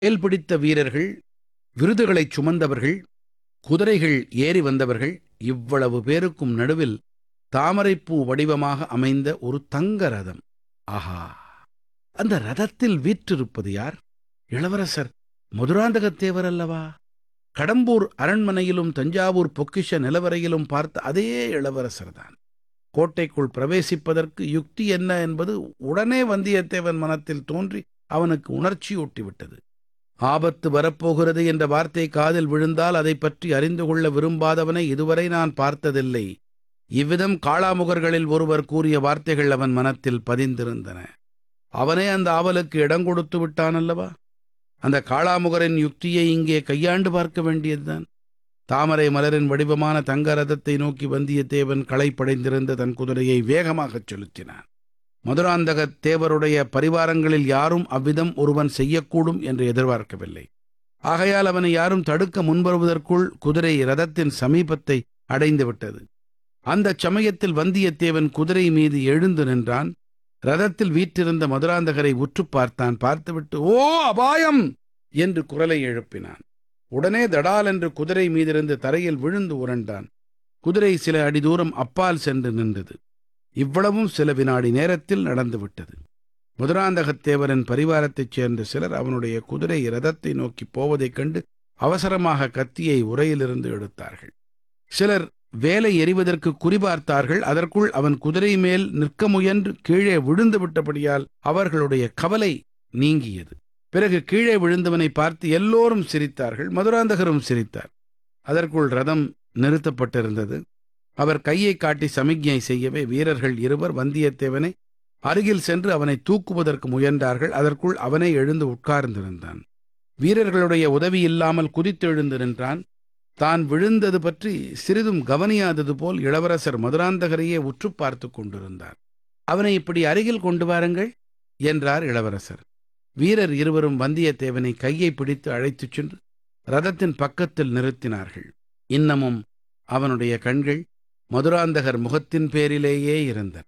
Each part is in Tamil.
வேல் பிடித்த வீரர்கள் விருதுகளைச் சுமந்தவர்கள் குதிரைகள் ஏறி வந்தவர்கள் இவ்வளவு பேருக்கும் நடுவில் தாமரைப்பூ வடிவமாக அமைந்த ஒரு தங்க ரதம் ஆஹா அந்த ரதத்தில் வீற்றிருப்பது யார் இளவரசர் மதுராந்தகத்தேவர் அல்லவா கடம்பூர் அரண்மனையிலும் தஞ்சாவூர் பொக்கிஷ நிலவரையிலும் பார்த்த அதே இளவரசர்தான் கோட்டைக்குள் பிரவேசிப்பதற்கு யுக்தி என்ன என்பது உடனே வந்தியத்தேவன் மனத்தில் தோன்றி அவனுக்கு உணர்ச்சியூட்டிவிட்டது ஆபத்து வரப்போகிறது என்ற வார்த்தை காதில் விழுந்தால் அதைப் பற்றி அறிந்து கொள்ள விரும்பாதவனை இதுவரை நான் பார்த்ததில்லை இவ்விதம் காளாமுகர்களில் ஒருவர் கூறிய வார்த்தைகள் அவன் மனத்தில் பதிந்திருந்தன அவனே அந்த ஆவலுக்கு இடம் கொடுத்து விட்டான் அல்லவா அந்த காளாமுகரின் யுக்தியை இங்கே கையாண்டு பார்க்க வேண்டியதுதான் தாமரை மலரின் வடிவமான தங்க ரதத்தை நோக்கி வந்தியத்தேவன் களைப்படைந்திருந்த தன் குதிரையை வேகமாகச் செலுத்தினான் மதுராந்தக தேவருடைய பரிவாரங்களில் யாரும் அவ்விதம் ஒருவன் செய்யக்கூடும் என்று எதிர்பார்க்கவில்லை ஆகையால் அவனை யாரும் தடுக்க முன்வருவதற்குள் குதிரை ரதத்தின் சமீபத்தை அடைந்து விட்டது அந்தச் சமயத்தில் வந்தியத்தேவன் குதிரை மீது எழுந்து நின்றான் ரதத்தில் வீற்றிருந்த மதுராந்தகரை உற்று பார்த்தான் பார்த்துவிட்டு ஓ அபாயம் என்று குரலை எழுப்பினான் உடனே தடால் என்று குதிரை மீதிருந்து தரையில் விழுந்து உரண்டான் குதிரை சில அடி தூரம் அப்பால் சென்று நின்றது இவ்வளவும் சில வினாடி நேரத்தில் நடந்துவிட்டது மதுராந்தகத்தேவரின் பரிவாரத்தைச் சேர்ந்த சிலர் அவனுடைய குதிரை ரதத்தை நோக்கி போவதைக் கண்டு அவசரமாக கத்தியை உரையிலிருந்து எடுத்தார்கள் சிலர் வேலை எறிவதற்கு குறிபார்த்தார்கள் அதற்குள் அவன் குதிரை மேல் நிற்க முயன்று கீழே விழுந்து விட்டபடியால் அவர்களுடைய கவலை நீங்கியது பிறகு கீழே விழுந்தவனை பார்த்து எல்லோரும் சிரித்தார்கள் மதுராந்தகரும் சிரித்தார் அதற்குள் ரதம் நிறுத்தப்பட்டிருந்தது அவர் கையை காட்டி சமிக்ஞை செய்யவே வீரர்கள் இருவர் வந்தியத்தேவனை அருகில் சென்று அவனை தூக்குவதற்கு முயன்றார்கள் அதற்குள் அவனே எழுந்து உட்கார்ந்திருந்தான் வீரர்களுடைய உதவி இல்லாமல் குதித்தெழுந்து நின்றான் தான் விழுந்தது பற்றி சிறிதும் கவனியாதது போல் இளவரசர் மதுராந்தகரையே உற்று பார்த்து கொண்டிருந்தார் அவனை இப்படி அருகில் கொண்டு வாருங்கள் என்றார் இளவரசர் வீரர் இருவரும் வந்தியத்தேவனை கையை பிடித்து அழைத்துச் சென்று ரதத்தின் பக்கத்தில் நிறுத்தினார்கள் இன்னமும் அவனுடைய கண்கள் மதுராந்தகர் முகத்தின் பேரிலேயே இருந்தன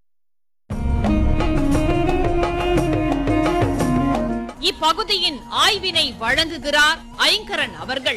இப்பகுதியின் ஆய்வினை வழங்குகிறார் ஐங்கரன் அவர்கள்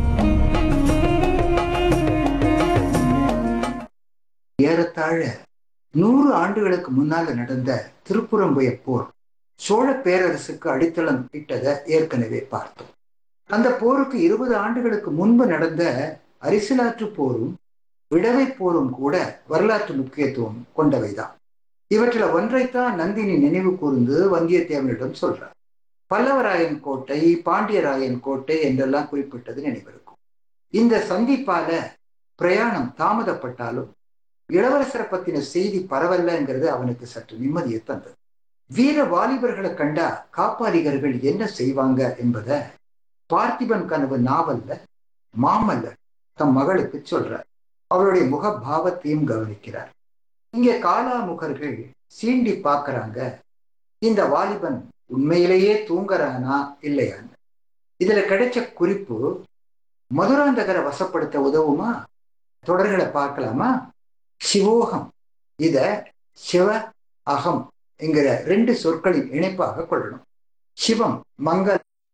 ஏறத்தாழ நூறு ஆண்டுகளுக்கு முன்னால நடந்த திருப்புறம்புய போர் சோழ பேரரசுக்கு அடித்தளம் இட்டதை ஏற்கனவே பார்த்தோம் அந்த போருக்கு இருபது ஆண்டுகளுக்கு முன்பு நடந்த அரிசிலாற்று போரும் விடவை போரும் கூட வரலாற்று முக்கியத்துவம் கொண்டவைதான் இவற்றில் ஒன்றைத்தான் நந்தினி நினைவு கூர்ந்து வந்தியத்தேவனிடம் சொல்றார் பல்லவராயன் கோட்டை பாண்டியராயன் கோட்டை என்றெல்லாம் குறிப்பிட்டது நினைவிருக்கும் இந்த சந்திப்பால பிரயாணம் தாமதப்பட்டாலும் இளவரசரை பத்தின செய்தி பரவல்லங்கிறது அவனுக்கு சற்று நிம்மதியை தந்தது வீர வாலிபர்களை கண்டா காப்பாளிகர்கள் என்ன செய்வாங்க என்பத பார்த்திபன் கனவு நாவல்ல மாமல்லர் தம் மகளுக்கு சொல்றார் அவருடைய முக பாவத்தையும் கவனிக்கிறார் இங்கே காலாமுகர்கள் சீண்டி பார்க்கறாங்க இந்த வாலிபன் உண்மையிலேயே தூங்குறானா இல்லையான்னு இதுல கிடைச்ச குறிப்பு மதுராந்தகரை வசப்படுத்த உதவுமா தொடர்களை பார்க்கலாமா சிவோகம் இத சிவ அகம் என்கிற ரெண்டு சொற்களின் இணைப்பாக கொள்ளணும் சிவம் மங்கள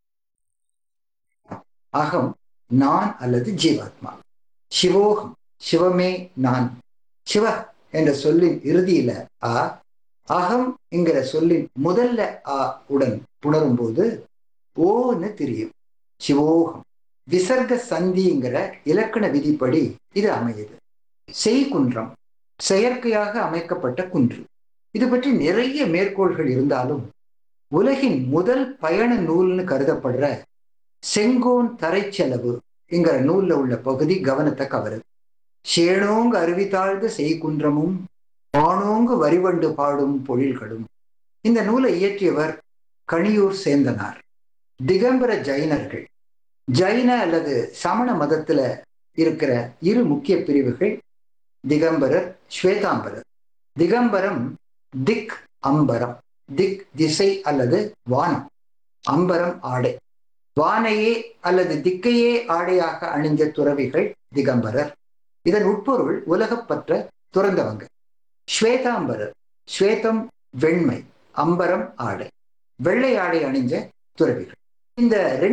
அகம் நான் அல்லது ஜீவாத்மா சிவோகம் சிவமே நான் சிவ என்ற சொல்லின் இறுதியில ஆ அகம் என்கிற சொல்லின் முதல்ல ஆ உடன் புணரும் போது ஓன்னு தெரியும் சிவோகம் விசர்க சந்திங்கிற இலக்கண விதிப்படி இது அமையுது செய்குன்றம் செயற்கையாக அமைக்கப்பட்ட குன்று இது பற்றி நிறைய மேற்கோள்கள் இருந்தாலும் உலகின் முதல் பயண நூல்னு கருதப்படுற செங்கோன் தரைச்செலவு என்கிற நூல்ல உள்ள பகுதி கவனத்தை கவருது சேனோங்க அருவித்தாழ்ந்த செய்குன்றமும் வானோங்கு வரிவண்டு பாடும் பொழில்களும் இந்த நூலை இயற்றியவர் கணியூர் சேந்தனார் திகம்பர ஜைனர்கள் ஜைன அல்லது சமண மதத்துல இருக்கிற இரு முக்கிய பிரிவுகள் திகம்பரர் ஸ்வேதாம்பரர் திகம்பரம் திக் அம்பரம் திக் திசை அல்லது வானம் அம்பரம் ஆடை வானையே அல்லது திக்கையே ஆடையாக அணிந்த துறவிகள் திகம்பரர் இதன் உட்பொருள் உலகப்பற்ற துறந்தவங்க ஸ்வேதாம்பரர் ஸ்வேதம் வெண்மை அம்பரம் ஆடை வெள்ளை ஆடை அணிஞ்ச துறவிகள் இந்த